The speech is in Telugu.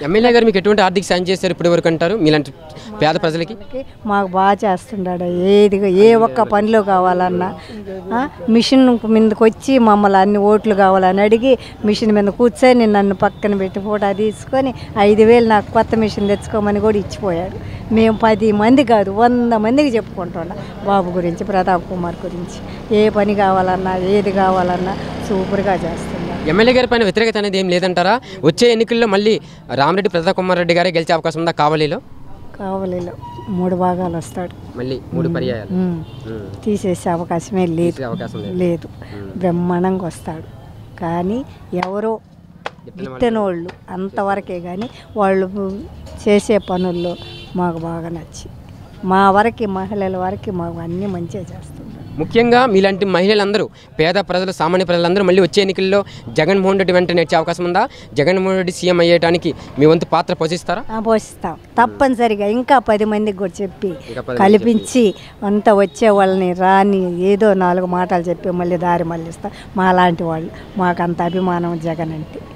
ఎమ్మెల్యే గారు మీకు ఎటువంటి ఆర్థిక సాయం చేశారు ఇప్పటి వరకు అంటారు మీలాంటి పేద ప్రజలకి మాకు బాగా చేస్తున్నాడు ఏది ఏ ఒక్క పనిలో కావాలన్నా ఆ, మిషన్ మీదకి వచ్చి మమ్మల్ని అన్ని ఓట్లు కావాలని అడిగి మిషన్ మీద కూర్చొని నన్ను పక్కన పెట్టి ఫోటో తీసుకొని ఐదు వేలు నాకు కొత్త మిషన్ తెచ్చుకోమని కూడా ఇచ్చిపోయాడు మేము పది మంది కాదు వంద మందికి చెప్పుకుంటున్నాం బాబు గురించి ప్రతాప్ కుమార్ గురించి ఏ పని కావాలన్నా ఏది కావాలన్నా సూపర్గా చేస్తున్నాడు ఎమ్మెల్యే గారి పైన వ్యతిరేకత అనేది ఏం లేదంటారా వచ్చే ఎన్నికల్లో మళ్ళీ రామరెడ్డి ప్రతాప్ కుమార్ రెడ్డి గారే గెలిచే అవకాశం ఉందా కావలిలో కావలిలో మూడు భాగాలు వస్తాడు మళ్ళీ మూడు పర్యాయాలు ఉమ్. ఉమ్. తీసేసే అవకాశమే లేదు తీసే అవకాశం లేదు లేదు బ్రహ్మాండంగా వస్తాడు కానీ ఎవరో గిట్టనోళ్ళు అంతవరకే కానీ వాళ్ళు చేసే పనుల్లో మాకు బాగా నచ్చి మా వరకు మహిళల వరకు మాకు అన్నీ మంచిగా చేస్తున్నారు ముఖ్యంగా మీలాంటి మహిళలందరూ పేద ప్రజలు సామాన్య ప్రజలందరూ మళ్ళీ వచ్చే ఎన్నికల్లో జగన్మోహన్ రెడ్డి వెంట నేర్చే అవకాశం ఉందా జగన్మోహన్ రెడ్డి సీఎం అయ్యేటానికి మీ వంతు పాత్ర పోషిస్తారా ఆ, పోషిస్తాం తప్పనిసరిగా ఇంకా పది మందికి కూడా చెప్పి ఇంకా పది కల్పించి అంతా వచ్చే వాళ్ళని రాని ఏదో నాలుగు మాటలు చెప్పి మళ్ళీ దారి మళ్ళిస్తాం మా లాంటి వాళ్ళు మాకు అంత అభిమానం జగన్ అంటే